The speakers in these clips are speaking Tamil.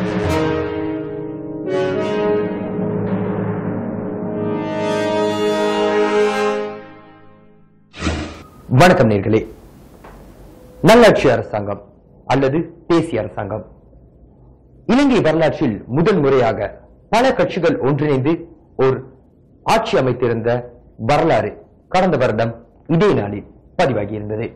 வணக்கம் நேர்களே நல்லாட்சி அரசாங்கம் அல்லது தேசிய அரசாங்கம் இலங்கை வரலாற்றில் முதல் முறையாக பல கட்சிகள் ஒன்றிணைந்து ஒரு ஆட்சி அமைத்திருந்த வரலாறு கடந்த வருடம் இதே நாளில் பதிவாகியிருந்தது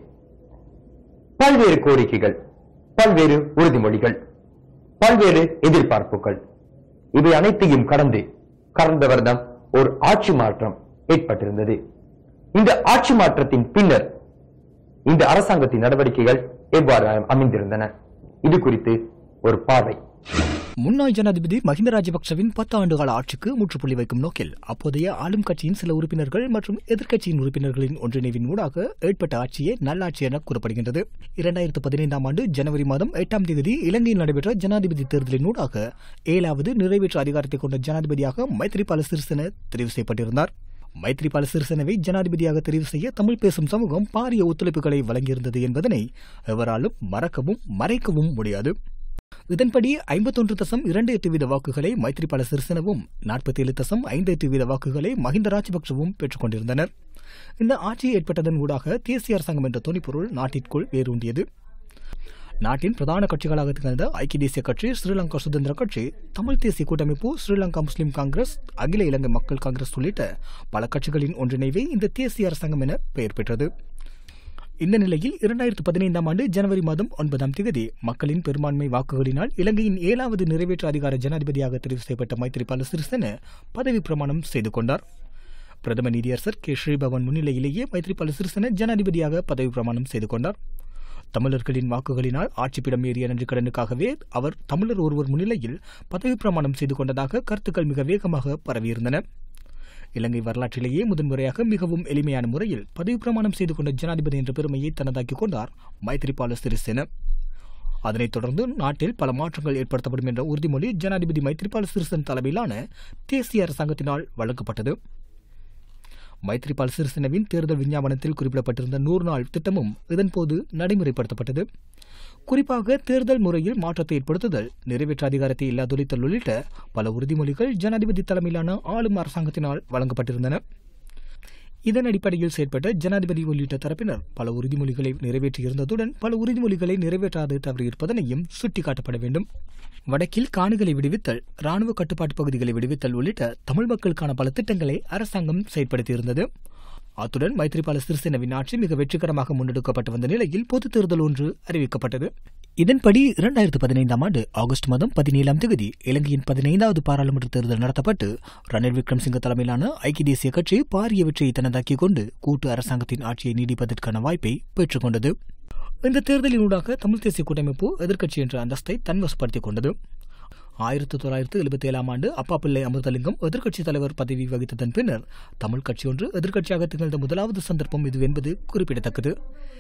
பல்வேறு கோரிக்கைகள் பல்வேறு உறுதிமொழிகள் பல்வேறு எதிர்பார்ப்புகள் இவை அனைத்தையும் கடந்து கடந்த வருடம் ஒரு ஆட்சி மாற்றம் ஏற்பட்டிருந்தது இந்த ஆட்சி மாற்றத்தின் பின்னர் இந்த அரசாங்கத்தின் நடவடிக்கைகள் எவ்வாறு அமைந்திருந்தன இது குறித்து ஒரு பார்வை முன்னாள் ஜனாதிபதி மஹிந்த ராஜபக்சவின் பத்து ஆண்டுகால ஆட்சிக்கு முற்றுப்புள்ளி வைக்கும் நோக்கில் அப்போதைய ஆளும் கட்சியின் சில உறுப்பினர்கள் மற்றும் எதிர்க்கட்சியின் உறுப்பினர்களின் ஒன்றிணைவின் ஊடாக ஏற்பட்ட ஆட்சியே நல்லாட்சி என கூறப்படுகின்றது இரண்டாயிரத்து பதினைந்தாம் ஆண்டு ஜனவரி மாதம் எட்டாம் தேதி இலங்கையில் நடைபெற்ற ஜனாதிபதி தேர்தலின் ஊடாக ஏழாவது நிறைவேற்று அதிகாரத்தை கொண்ட ஜனாதிபதியாக மைத்ரிபால சிறிசேன தெரிவு செய்யப்பட்டிருந்தார் மைத்ரிபால சிறிசேனவை ஜனாதிபதியாக தெரிவு செய்ய தமிழ் பேசும் சமூகம் பாரிய ஒத்துழைப்புகளை வழங்கியிருந்தது என்பதனை எவராலும் மறக்கவும் மறைக்கவும் முடியாது இதன்படி ஐம்பத்தொன்று தசம் இரண்டு எட்டு வீத வாக்குகளை மைத்ரிபால சிறிசேனவும் நாற்பத்தி ஏழு தசம் ஐந்து எட்டு வீத வாக்குகளை மஹிந்த ராஜபக்சவும் பெற்றுக் கொண்டிருந்தனர் இந்த ஆட்சி ஏற்பட்டதன் ஊடாக தேசிய அரசாங்கம் என்ற துணிப்பொருள் நாட்டிற்குள் வேரூண்டியது நாட்டின் பிரதான கட்சிகளாக திகழ்ந்த ஐக்கிய தேசிய கட்சி ஸ்ரீலங்கா சுதந்திர கட்சி தமிழ் தேசிய கூட்டமைப்பு ஸ்ரீலங்கா முஸ்லிம் காங்கிரஸ் அகில இலங்கை மக்கள் காங்கிரஸ் உள்ளிட்ட பல கட்சிகளின் ஒன்றிணைவே இந்த தேசிய அரசாங்கம் என பெயர் பெற்றது இந்த நிலையில் இரண்டாயிரத்து பதினைந்தாம் ஆண்டு ஜனவரி மாதம் ஒன்பதாம் தேதி மக்களின் பெரும்பான்மை வாக்குகளினால் இலங்கையின் ஏழாவது நிறைவேற்று அதிகார ஜனாதிபதியாக தெரிவு செய்யப்பட்ட மைத்திரிபால சிறிசேன பதவி பிரமாணம் செய்து கொண்டார் பிரதம நீதியரசர் கே ஸ்ரீபவன் முன்னிலையிலேயே மைத்ரிபால சிறிசேன ஜனாதிபதியாக பதவி பிரமாணம் செய்து கொண்டார் தமிழர்களின் வாக்குகளினால் ஆட்சிப்பிடம் ஏறிய நன்றி கடனுக்காகவே அவர் தமிழர் ஒருவர் முன்னிலையில் பதவி பிரமாணம் செய்து கொண்டதாக கருத்துக்கள் மிக வேகமாக பரவியிருந்தன இலங்கை வரலாற்றிலேயே முதன்முறையாக மிகவும் எளிமையான முறையில் பதவி பிரமாணம் செய்து கொண்ட ஜனாதிபதி என்ற பெருமையை தனதாக்கிக் கொண்டார் மைத்ரிபால சிறிசேன அதனைத் தொடர்ந்து நாட்டில் பல மாற்றங்கள் ஏற்படுத்தப்படும் என்ற உறுதிமொழி ஜனாதிபதி மைத்ரிபால சிறிசேன தலைமையிலான தேசிய அரசாங்கத்தினால் வழங்கப்பட்டது மைத்ரிபால் சிறிசேனவின் தேர்தல் விஞ்ஞாபனத்தில் குறிப்பிடப்பட்டிருந்த நூறு நாள் திட்டமும் இதன்போது நடைமுறைப்படுத்தப்பட்டது குறிப்பாக தேர்தல் முறையில் மாற்றத்தை ஏற்படுத்துதல் நிறைவேற்ற அதிகாரத்தை இல்லாதொழித்தல் உள்ளிட்ட பல உறுதிமொழிகள் ஜனாதிபதி தலைமையிலான ஆளும் அரசாங்கத்தினால் வழங்கப்பட்டிருந்தன இதன் அடிப்படையில் செயற்பட்ட ஜனாதிபதி உள்ளிட்ட தரப்பினர் பல உறுதிமொழிகளை நிறைவேற்றியிருந்ததுடன் பல உறுதிமொழிகளை நிறைவேற்றாது தவறியிருப்பதனையும் சுட்டிக்காட்டப்பட வேண்டும் வடக்கில் காணிகளை விடுவித்தல் ராணுவ கட்டுப்பாட்டு பகுதிகளை விடுவித்தல் உள்ளிட்ட தமிழ் மக்களுக்கான பல திட்டங்களை அரசாங்கம் செயற்படுத்தியிருந்தது அத்துடன் மைத்ரிபால சிறிசேனவின் ஆட்சி மிக வெற்றிகரமாக முன்னெடுக்கப்பட்டு வந்த நிலையில் பொதுத் தேர்தல் ஒன்று அறிவிக்கப்பட்டது இதன்படி இரண்டாயிரத்து பதினைந்தாம் ஆண்டு ஆகஸ்ட் மாதம் பதினேழாம் தேதி இலங்கையின் பதினைந்தாவது பாராளுமன்ற தேர்தல் நடத்தப்பட்டு ரணில் விக்ரம்சிங்க தலைமையிலான ஐக்கிய தேசிய கட்சி பாரிய வெற்றியை தனதாக்கிக் கொண்டு கூட்டு அரசாங்கத்தின் ஆட்சியை நீடிப்பதற்கான வாய்ப்பை பெற்றுக் கொண்டது இந்த தேர்தலினூடாக தமிழ் தேசிய கூட்டமைப்பு எதிர்க்கட்சி என்ற அந்தஸ்தை தன்வசப்படுத்திக் கொண்டது ஆயிரத்தி தொள்ளாயிரத்து எழுபத்தி ஏழாம் ஆண்டு அப்பா பிள்ளை அமிர்தலிங்கம் எதிர்க்கட்சித் தலைவர் பதவி வகித்ததன் பின்னர் தமிழ் கட்சி ஒன்று எதிர்க்கட்சியாக திகழ்ந்த முதலாவது சந்தர்ப்பம் இது என்பது குறிப்பிடத்தக்கது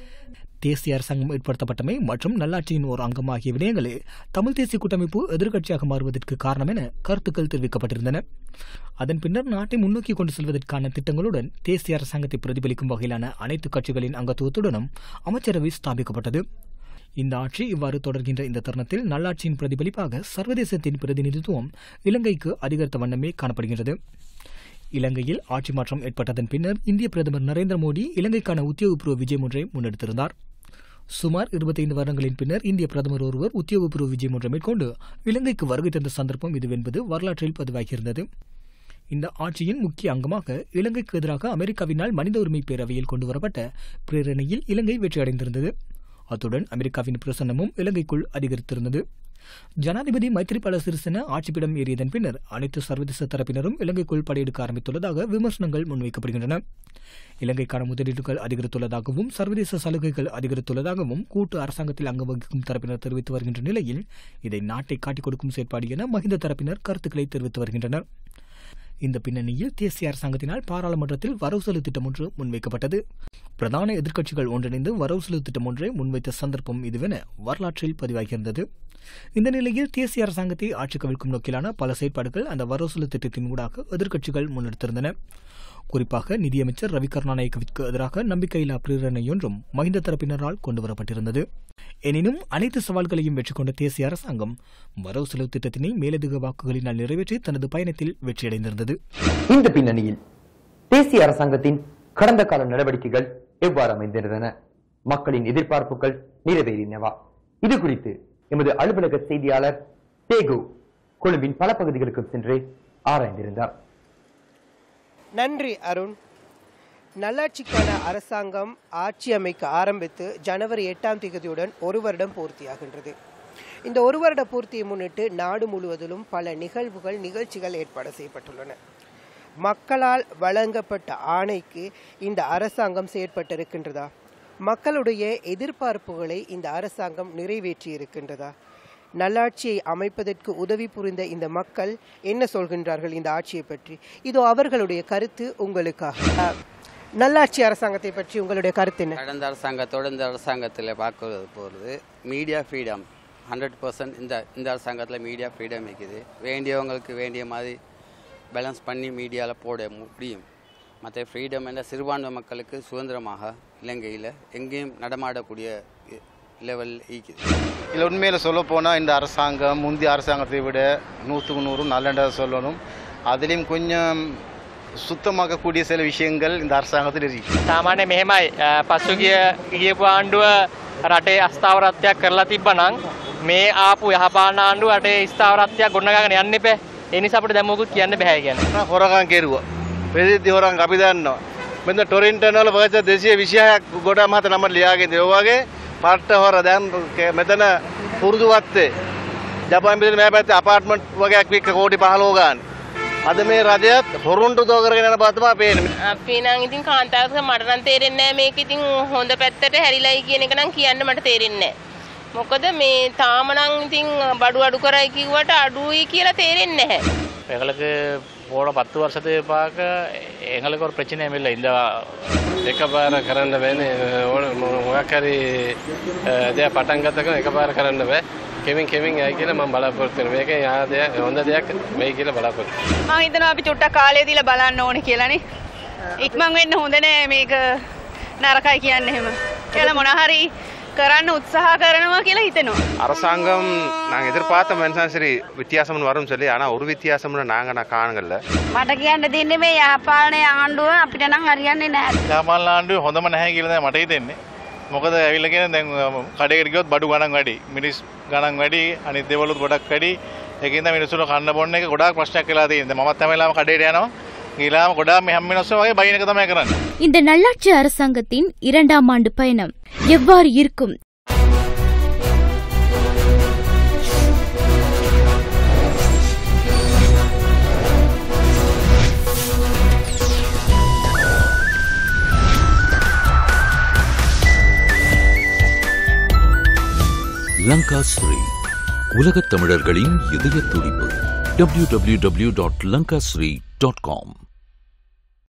தேசிய அரசாங்கம் ஏற்படுத்தப்பட்டமை மற்றும் நல்லாட்சியின் ஓர் அங்கம் ஆகிய விடயங்களே தமிழ் தேசிய கூட்டமைப்பு எதிர்க்கட்சியாக மாறுவதற்கு காரணம் என கருத்துக்கள் தெரிவிக்கப்பட்டிருந்தன அதன் பின்னர் நாட்டை முன்னோக்கி கொண்டு செல்வதற்கான திட்டங்களுடன் தேசிய அரசாங்கத்தை பிரதிபலிக்கும் வகையிலான அனைத்து கட்சிகளின் அங்கத்துவத்துடனும் அமைச்சரவை ஸ்தாபிக்கப்பட்டது இந்த ஆட்சி இவ்வாறு தொடர்கின்ற இந்த தருணத்தில் நல்லாட்சியின் பிரதிபலிப்பாக சர்வதேசத்தின் பிரதிநிதித்துவம் இலங்கைக்கு அதிகரித்த வண்ணமே காணப்படுகின்றது இலங்கையில் ஆட்சி மாற்றம் ஏற்பட்டதன் பின்னர் இந்திய பிரதமர் நரேந்திர மோடி இலங்கைக்கான உத்தியோகபூர்வ விஜயம் ஒன்றை முன்னெடுத்திருந்தார் சுமார் இருபத்தைந்து வருடங்களின் பின்னர் இந்திய பிரதமர் ஒருவர் உத்தியோகபூர்வ விஜயம் ஒன்றை மேற்கொண்டு இலங்கைக்கு வருகை தந்த சந்தர்ப்பம் இதுவென்பது வரலாற்றில் பதிவாகியிருந்தது இந்த ஆட்சியின் முக்கிய அங்கமாக இலங்கைக்கு எதிராக அமெரிக்காவினால் மனித உரிமை பேரவையில் கொண்டுவரப்பட்ட பிரேரணையில் இலங்கை வெற்றியடைந்திருந்தது அத்துடன் அமெரிக்காவின் பிரசன்னமும் இலங்கைக்குள் அதிகரித்திருந்தது ஜனாதிபதி மைத்ரிபால சிறிசேன ஆட்சிப்பிடம் ஏறியதன் பின்னர் அனைத்து சர்வதேச தரப்பினரும் இலங்கைக்குள் படையெடுக்க ஆரம்பித்துள்ளதாக விமர்சனங்கள் முன்வைக்கப்படுகின்றன இலங்கைக்கான முதலீடுகள் அதிகரித்துள்ளதாகவும் சர்வதேச சலுகைகள் அதிகரித்துள்ளதாகவும் கூட்டு அரசாங்கத்தில் அங்கம் வகிக்கும் தரப்பினர் தெரிவித்து வருகின்ற நிலையில் இதை நாட்டை காட்டிக் கொடுக்கும் செயற்பாடு என மஹிந்த தரப்பினர் கருத்துக்களை தெரிவித்து வருகின்றனர் இந்த பின்னணியில் தேசிய அரசாங்கத்தினால் பாராளுமன்றத்தில் வரவு செலவு திட்டம் ஒன்று முன்வைக்கப்பட்டது பிரதான எதிர்க்கட்சிகள் ஒன்றிணைந்து வரவு செலவு திட்டம் ஒன்றை முன்வைத்த சந்தர்ப்பம் இதுவென வரலாற்றில் பதிவாகியிருந்தது இந்த நிலையில் தேசிய அரசாங்கத்தை ஆட்சி கவிழ்க்கும் நோக்கிலான பல செயற்பாடுகள் அந்த வரவு செலவு திட்டத்தின் ஊடாக எதிர்க்கட்சிகள் முன்னெடுத்திருந்தன குறிப்பாக நிதியமைச்சர் ரவி கருணாநாயக்கவிற்கு எதிராக நம்பிக்கையில்லா பிரேரணையொன்றும் மஹிந்த தரப்பினரால் கொண்டுவரப்பட்டிருந்தது எனினும் அனைத்து சவால்களையும் வெற்றி கொண்ட தேசிய அரசாங்கம் வரவு செலவு திட்டத்தினை மேலதிக வாக்குகளினால் நிறைவேற்றி தனது பயணத்தில் வெற்றியடைந்திருந்தது இந்த பின்னணியில் தேசிய அரசாங்கத்தின் கடந்த கால நடவடிக்கைகள் எவ்வாறு அமைந்திருந்தன மக்களின் எதிர்பார்ப்புகள் நிறைவேறினவா இது குறித்து எமது அலுவலக செய்தியாளர் தேகு கொழும்பின் பல பகுதிகளுக்கு சென்று ஆராய்ந்திருந்தார் நன்றி அருண் நல்லாட்சிக்கான அரசாங்கம் ஆட்சி அமைக்க ஆரம்பித்து ஜனவரி எட்டாம் தேதியுடன் ஒரு வருடம் பூர்த்தியாகின்றது இந்த ஒரு வருட பூர்த்தியை முன்னிட்டு நாடு முழுவதிலும் பல நிகழ்வுகள் நிகழ்ச்சிகள் ஏற்பாடு செய்யப்பட்டுள்ளன மக்களால் வழங்கப்பட்ட ஆணைக்கு இந்த அரசாங்கம் செயற்பட்டிருக்கின்றதா மக்களுடைய எதிர்பார்ப்புகளை இந்த அரசாங்கம் நிறைவேற்றி இருக்கின்றதா நல்லாட்சியை அமைப்பதற்கு உதவி புரிந்த இந்த மக்கள் என்ன சொல்கின்றார்கள் இந்த ஆட்சியை பற்றி இதோ அவர்களுடைய கருத்து உங்களுக்காக அஹ், நல்லாட்சி அரசாங்கத்தை பற்றி உங்களுடைய கருத்து என்ன கடந்த அரசாங்கத்தோடு இந்த அரசாங்கத்தில் பார்க்கறது போகிறது மீடியா ஃப்ரீடம் ஹண்ட்ரட் பர்சன்ட் இந்த இந்த அரசாங்கத்தில் மீடியா ஃப்ரீடம் இருக்குது வேண்டியவங்களுக்கு வேண்டிய மாதிரி பேலன்ஸ் பண்ணி மீடியாவில் போட முடியும் மற்ற ஃப்ரீடம் என்ற சிறுபான்மை மக்களுக்கு சுதந்திரமாக இலங்கையில் எங்கேயும் நடமாடக்கூடிய லெவல் ஈக்குது இல்லை உண்மையில் சொல்ல போனால் இந்த அரசாங்கம் முந்தைய அரசாங்கத்தை விட நூற்றுக்கு நூறு நல்லதாக சொல்லணும் அதுலேயும் கொஞ்சம் சுத்தமாக்கக்கூடிய சில விஷயங்கள் இந்த அரசாங்கத்தில் இருக்கு සාමාන්‍ය මෙහෙමයි අ, පසුගිය ගියපු ආණ්ඩුව රටේ අස්ථාවරත්වයක් කරලා තිබ්බනං මේ ආපු යහපාන ආණ්ඩුව රටේ ස්ථාවරත්වයක් ගොඩනගාගෙන යන්න එපා. ඒ නිසා අපිට දැන් මොකුත් කියන්න බෑ කියන. හොරකම් කෙරුවා ප්‍රසිද්ධි හොරන් අපි දන්නවා මෙන්න ටොරින්ටනවල වර්ෂ දෙසිය විසිහයක් ගොඩ මහත නම ලියාගෙන ඔවාගේ පට්ට හොර දැන් කේ- මෙතන පුරුදුවත්තේ ජපන් පිළිතුර මේ පැත්තේ අපාර්ට්මන්ට් වගේක් වික්ක කෝටි 15 ගාන අද මේ රජයත් හොරුන්ට දෝ කරගෙන යන බව තමයි පේන්නේ අපි නම් ඉතින් කාන්තාවක මට නම් තේරෙන්නේ නැහැ මේක ඉතින් හොඳ පැත්තට හැරිලායි කියන එක නම් කියන්න මට තේරෙන්නේ නැහැ. මොකද මේ තාම නම් ඉතින් බඩු අඩු කරයි කිව්වට අඩුයි කියලා තේරෙන්නේ නැහැ. எங்களுக்கு போன பத்து வருஷத்துக்கு பார்க்க எங்களுக்கு ஒரு பிரச்சனையும் இல்லை இந்த එකපාර කරන්න බෑනේ ඕන මොකක් හරි දෙයක් පටන් ගත්තකම එකපාර කරන්න බෑ කෙමින් කෙමින් යයි කියලා මම බලාපොරොත්තු වෙනවා මේක යා දෙයක් හොඳ දෙයක් වෙයි කියලා බලාපොරොත්තු මම හිතනවා අපි චුට්ටක් කාලය දීලා බලන්න ඕනේ කියලානේ. ඉක්මන් වෙන්න හොඳ නෑ මේක නරකයි කියන්නේ එහෙම. කියලා මොන හරි කරන්න උත්සාහ කරනවා කියලා හිතෙනවා. அரசாங்கம் நாங்கள் எதிர்பார்த்த மனுஷன் சரி வித்தியாசம்னு வரும் சொல்லி ஆனால் ஒரு வித்தியாசம்னு நாங்கள் நான் காணல මට කියන්න දෙන්නේ මේ යාපාලනයේ ආණ්ඩුව අපිට නම් හරියන්නේ නැහැ. ජාපාන ආණ්ඩුව හොඳම නැහැ කියලා දැන් මට හිතෙන්නේ මොකද ඇවිල්ලා කියන දැන් කඩේකට ගියොත් බඩු ගණන් වැඩි මිනිස් ගණන් වැඩි අනිත් දේවලුත් ගොඩක් වැඩි ඒකින්ද මිනිස්සුන්ට කන්න බොන්න එක ගොඩාක් ප්‍රශ්නයක් වෙලා තියෙනවා මමත් හැම වෙලාවම කඩේට යනවා ගිහලාම ගොඩාක් මේ හැම මිනිස්සුම වගේ බයින එක තමයි කරන්නේ இந்த நல்லாட்சி அரசாங்கத்தின் இரண்டாம் ஆண்டு பயணம் எவ்வாறு இருக்கும் லங்கா ஸ்ரீ உலகத் தமிழர்களின் இதய துடிப்பு www.lankasri.com